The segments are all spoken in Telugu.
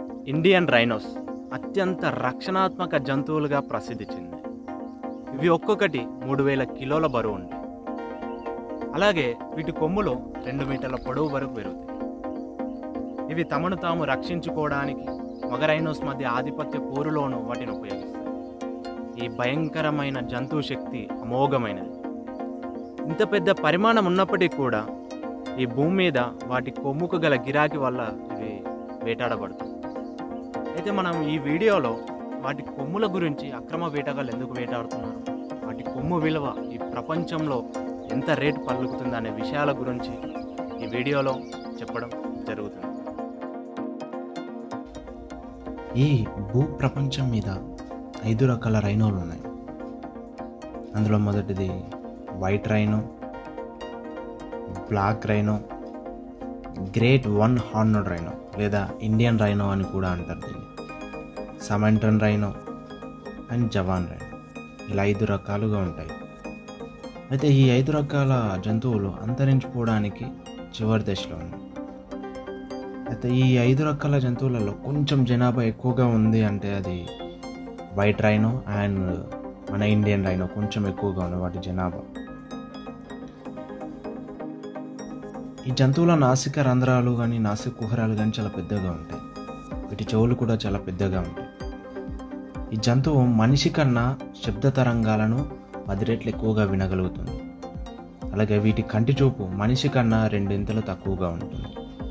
ఇండియన్ రైనోస్ అత్యంత రక్షణాత్మక జంతువులుగా ప్రసిద్ధి చెందాయి ఇవి ఒక్కొక్కటి మూడు వేల కిలోల బరువు ఉంటాయి అలాగే వీటి కొమ్ములు రెండు మీటర్ల పొడవు వరకు పెరుగుతాయి ఇవి తమను తాము రక్షించుకోవడానికి మగ రైనోస్ మధ్య ఆధిపత్య పోరులోనూ వాటిని ఉపయోగిస్తాయి ఈ భయంకరమైన జంతువు శక్తి అమోఘమైనది ఇంత పెద్ద పరిమాణం ఉన్నప్పటికీ కూడా ఈ భూమి మీద వాటి కొమ్ముకు గల గిరాకీ వల్ల ఇవి వేటాడబడుతుంది అయితే మనం ఈ వీడియోలో వాటి కొమ్ముల గురించి అక్రమ వేటగాళ్ళు ఎందుకు వేటాడుతున్నారు వాటి కొమ్ము విలువ ఈ ప్రపంచంలో ఎంత రేటు పలుకుతుంది అనే విషయాల గురించి ఈ వీడియోలో చెప్పడం జరుగుతుంది ఈ భూ ప్రపంచం మీద ఐదు రకాల రైనోలు ఉన్నాయి అందులో మొదటిది white rhino black rhino great one horned rhino లేదా ఇండియన్ రైనో అని కూడా అంటారు దీన్ని Sumatran rhino and Javan rhino ఇలా ఐదు రకాలుగా ఉంటాయి అయితే ఈ ఐదు రకాల జంతువులు అంతరించిపోవడానికి చివరి దశలో ఉన్నాయి అయితే ఈ ఐదు రకాల జంతువులలో కొంచెం జనాభా ఎక్కువగా ఉంది అంటే అది వైట్ రైనో అండ్ మన ఇండియన్ రైనో కొంచెం ఎక్కువగా ఉంది వాటి జనాభా ఈ జంతువుల నాసిక రంధ్రాలు కానీ నాసిక కుహరాలు కానీ చాలా పెద్దగా ఉంటాయి వీటి చెవులు కూడా చాలా పెద్దగా ఉంటాయి ఈ జంతువు మనిషి కన్నా శబ్ద తరంగాలను పది రెట్లు ఎక్కువగా వినగలుగుతుంది అలాగే వీటి కంటి చూపు మనిషి కన్నా రెండింతలు తక్కువగా ఉంటుంది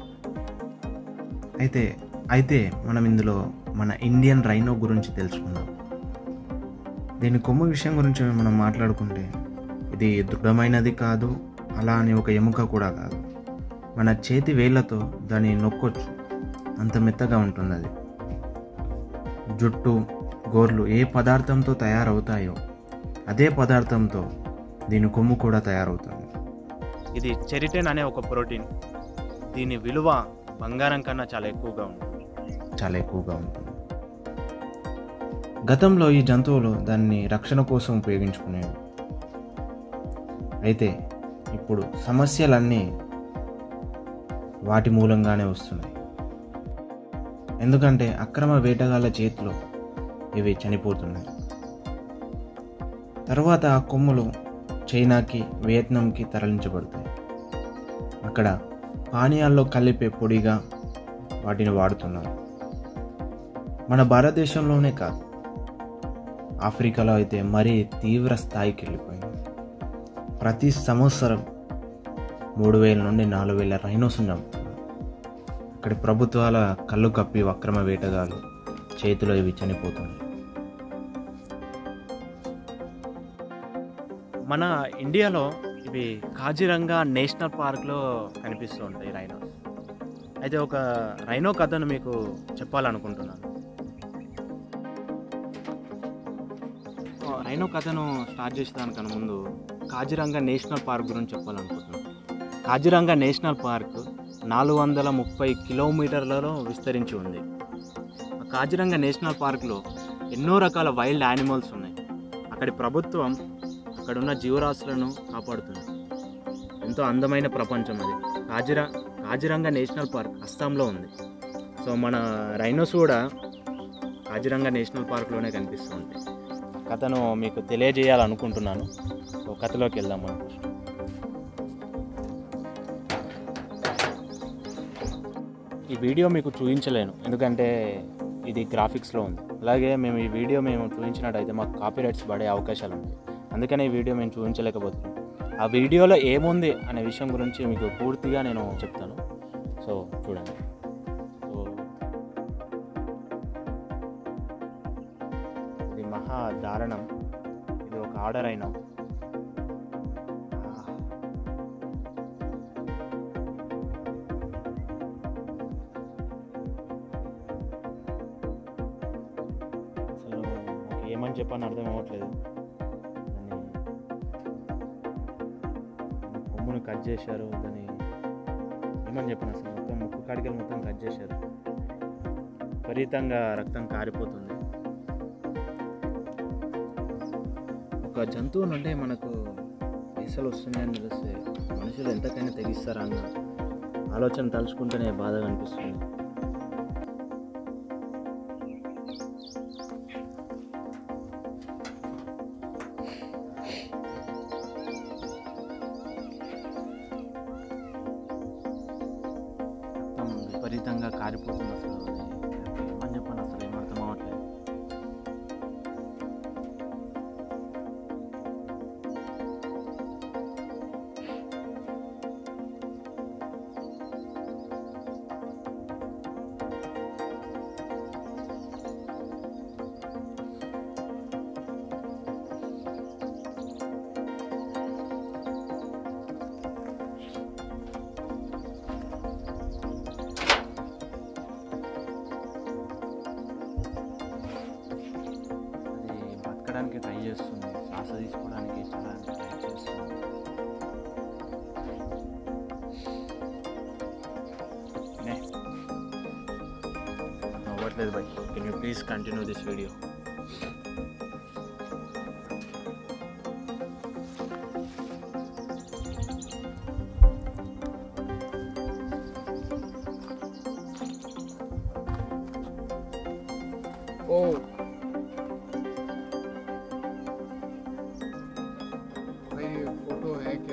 అయితే అయితే మనం ఇందులో మన ఇండియన్ రైనో గురించి తెలుసుకుందాం దీని కొమ్ము విషయం గురించి మనం మాట్లాడుకుంటే ఇది దృఢమైనది కాదు అలా అని ఒక ఎముక కూడా కాదు మన చేతి వేళ్ళతో దాన్ని నొక్కొచ్చు అంత మెత్తగా ఉంటుంది అది జుట్టు గోర్లు ఏ పదార్థంతో తయారవుతాయో అదే పదార్థంతో దీని కొమ్ము కూడా తయారవుతుంది ఇది చెరిటెన్ అనే ఒక ప్రోటీన్ దీని విలువ బంగారం కన్నా చాలా ఎక్కువగా ఉంటుంది చాలా ఎక్కువగా ఉంటుంది గతంలో ఈ జంతువులు దాన్ని రక్షణ కోసం ఉపయోగించుకునేవి అయితే ఇప్పుడు సమస్యలన్నీ వాటి మూలంగానే వస్తున్నాయి ఎందుకంటే అక్రమ వేటగాళ్ళ చేతిలో ఇవి చనిపోతున్నాయి తర్వాత ఆ కొమ్ములు చైనాకి వియత్నాంకి తరలించబడతాయి అక్కడ పానీయాల్లో కలిపే పొడిగా వాటిని వాడుతున్నారు మన భారతదేశంలోనే కాదు ఆఫ్రికాలో అయితే మరీ తీవ్ర స్థాయికి వెళ్ళిపోయింది ప్రతి సంవత్సరం మూడు వేల నుండి నాలుగు వేల రైనోస్ని చంపుతున్నారు అక్కడి ప్రభుత్వాల కళ్ళు కప్పి అక్రమ వేటగాళ్ళు చేతిలో ఇవి చనిపోతున్నాయి మన ఇండియాలో ఇవి కాజిరంగా నేషనల్ పార్క్లో కనిపిస్తూ ఉంటాయి రైనోస్ అయితే ఒక రైనో కథను మీకు చెప్పాలనుకుంటున్నాను ఆ, రైనో కథను స్టార్ట్ చేసేదానికన్నా ముందు కాజిరంగా నేషనల్ పార్క్ గురించి చెప్పాలనుకుంటున్నాను కాజిరంగా నేషనల్ పార్క్ నాలుగు వందల ముప్పై కిలోమీటర్లలో విస్తరించి ఉంది ఆ కాజిరంగా నేషనల్ పార్క్లో ఎన్నో రకాల వైల్డ్ యానిమల్స్ ఉన్నాయి అక్కడి ప్రభుత్వం అక్కడున్న జీవరాశులను కాపాడుతుంది ఎంతో అందమైన ప్రపంచం అది కాజిరా కాజిరంగా నేషనల్ పార్క్ అస్సాంలో ఉంది సో మన రైనోస్ కూడా కాజిరంగా నేషనల్ పార్క్లోనే కనిపిస్తూ ఉంటాయి కథను మీకు తెలియజేయాలనుకుంటున్నాను సో కథలోకి వెళ్దాం మనం ఫస్ట్ ఈ వీడియో మీకు చూపించలేను ఎందుకంటే ఇది గ్రాఫిక్స్లో ఉంది అలాగే మేము ఈ వీడియో మేము చూపించినట్టయితే మాకు కాపీరైట్స్ పడే అవకాశాలు ఉన్నాయి అందుకనే ఈ వీడియో మేము చూపించలేకపోతున్నాం ఆ వీడియోలో ఏముంది అనే విషయం గురించి మీకు పూర్తిగా నేను చెప్తాను సో చూడండి సో ఇది మహా దారుణం ఇది ఒక ఆర్డర్ అయినా అసలు నాకు ఏమని చెప్పని అర్థం అవ్వట్లేదు దాన్ని దాని కొమ్మును కట్ చేశారు దాన్ని ఏమని చెప్పను అసలు మొత్తం ముక్కు కాడికలు మొత్తం కట్ చేశారు విపరీతంగా రక్తం కారిపోతుంది ఒక జంతువు నుండి మనకు పైసలు వస్తున్నాయని తెలిస్తే మనుషులు ఎంతకైనా తెగిస్తారా అన్న ఆలోచన తలుచుకుంటేనే బాధగా అనిపిస్తుంది విధంగా కారిపోతుంది అసలు అది ఏమని చెప్పాను అసలు ఏం అర్థం అవ్వట్లేదు అది బతకడానికి ట్రై చేస్తుంది శ్వాస తీసుకోవడానికి చాలా ట్రై చేస్తుంది నే. అవ్వట్లేదు bye can you please continue this video ओ भाई ये फोटो है क्या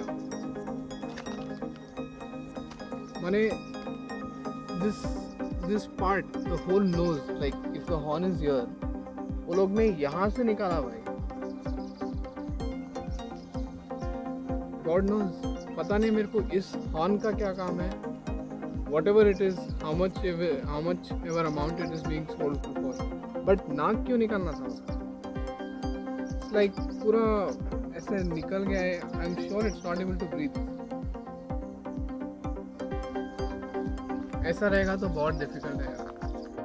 माने this this part the whole nose like if the horn is here वो लोग ने यहाँ से निकाला भाई गॉड नोज पता नहीं मेरे को इस हॉर्न का क्या काम है whatever it is how much ever, how much ever amount it is being sold for but नाक क्यों निकलना था उसका इट्स लाइक पूरा ऐसे निकल गया है I am sure it's not able to breathe ऐसा रहेगा तो बहुत डिफिकल्ट है यार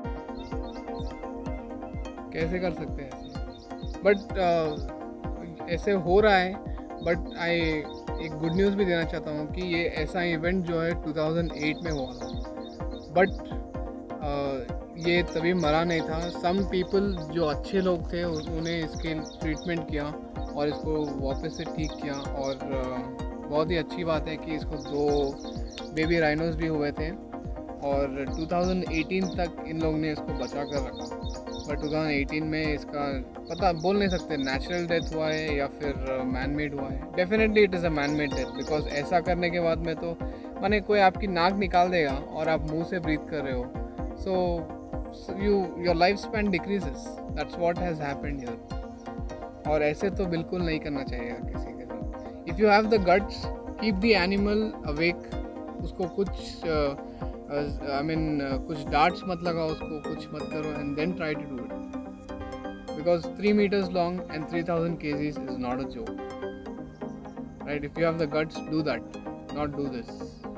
कैसे कर सकते हैं ऐसे बट ऐसे हो रहा है बट आई एक गुड न्यूज़ भी देना चाहता हूँ कि ये ऐसा इवेंट जो है 2008 में हुआ था बट ये तभी मरा नहीं था सम पीपल जो अच्छे लोग थे उ- उन्हें इसके ट्रीटमेंट किया और इसको वापस से ठीक किया और अ, बहुत ही अच्छी बात है कि इसको दो बेबी राइनोज भी हुए थे और 2018 तक इन लोग ने इसको बचा कर रखा बट 2018 में इसका पता बोल नहीं सकते नेचुरल डेथ हुआ है या फिर मैन मेड हुआ है definitely it is a man made death because ऐसा करने के बाद में तो माने कोई आपकी नाक निकाल देगा और आप मुंह से ब्रीथ कर रहे हो so you your life span decreases that's what has happened here और ऐसे तो बिल्कुल नहीं करना चाहिए यार किसी के साथ if you have the guts keep the animal awake उसको कुछ आई मीन कुछ डार्ट्स मत लगाओ उसको कुछ मत करो and then try to do it because three meters long and three thousand K Gs is not a joke right if you have the guts do that not do this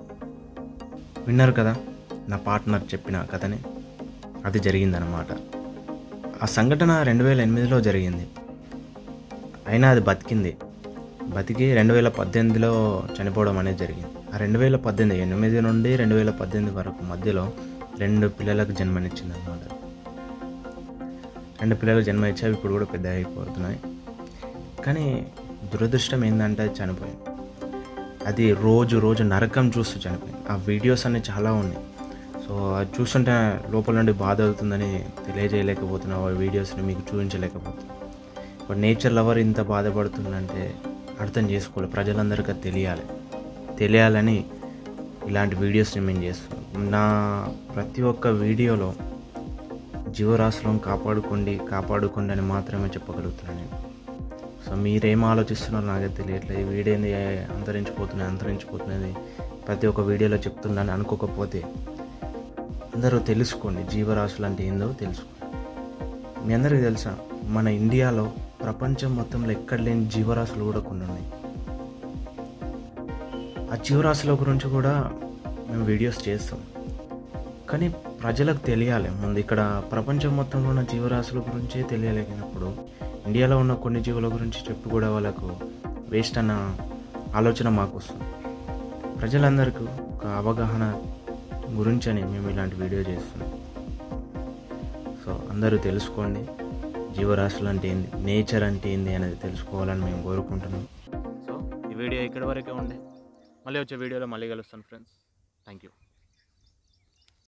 విన్నారు కదా నా పార్ట్నర్ చెప్పిన కథని అది జరిగిందనమాట ఆ సంఘటన రెండు వేల ఎనిమిదిలో జరిగింది అయినా అది బతికింది బతికి రెండు వేల పద్దెనిమిదిలో చనిపోవడం అనేది జరిగింది ఆ రెండు వేల పద్దెనిమిది ఎనిమిది నుండి రెండు వేల పద్దెనిమిది వరకు మధ్యలో రెండు పిల్లలకు జన్మనిచ్చింది అనమాట రెండు పిల్లలకు జన్మ ఇచ్చి అవి ఇప్పుడు కూడా పెద్ద అయిపోతున్నాయి కానీ దురదృష్టం ఏంటంటే అది చనిపోయింది అది రోజు రోజు నరకం చూస్తూ చనిపోయింది ఆ వీడియోస్ అన్నీ చాలా ఉన్నాయి సో అది చూస్తుంటే లోపల నుండి బాధ అవుతుందని తెలియజేయలేకపోతున్నా ఆ వీడియోస్ని మీకు చూపించలేకపోతున్నా ఇప్పుడు నేచర్ లవర్ ఇంత బాధపడుతుందంటే అర్థం చేసుకోవాలి ప్రజలందరికీ అది తెలియాలి తెలియాలని ఇలాంటి వీడియోస్ని మేము చేస్తున్నాం నా ప్రతి ఒక్క వీడియోలో జీవరాశులను కాపాడుకోండి కాపాడుకోండి అని మాత్రమే చెప్పగలుగుతున్నాను నేను సో మీరేం ఆలోచిస్తున్నారో నాకే తెలియట్లేదు ఈ వీడియోని అంతరించిపోతున్నది అంతరించిపోతున్నది ప్రతి ఒక్క వీడియోలో చెప్తున్నాను అనుకోకపోతే అందరూ తెలుసుకోండి జీవరాశులు అంటే ఏందో తెలుసుకోండి మీ అందరికీ తెలుసా మన ఇండియాలో ప్రపంచం మొత్తంలో ఎక్కడ లేని జీవరాశులు కూడా కొన్ని ఉన్నాయి ఆ జీవరాశుల గురించి కూడా మేము వీడియోస్ చేస్తాం కానీ ప్రజలకు తెలియాలి ముందు ఇక్కడ ప్రపంచం మొత్తంలో ఉన్న జీవరాశుల గురించే తెలియలేనప్పుడు ఇండియాలో ఉన్న కొన్ని జీవుల గురించి చెప్పి కూడా వాళ్ళకు వేస్ట్ అన్న ఆలోచన మాకు వస్తుంది ప్రజలందరికీ ఒక అవగాహన గురించి అని మేము ఇలాంటి వీడియో చేస్తున్నాం సో అందరూ తెలుసుకోండి జీవరాశులు అంటే ఏంది నేచర్ అంటే ఏంది అనేది తెలుసుకోవాలని మేము కోరుకుంటున్నాం సో ఈ వీడియో ఇక్కడ వరకే ఉండే మళ్ళీ వచ్చే వీడియోలో మళ్ళీ కలుస్తాను ఫ్రెండ్స్ థ్యాంక్ యూ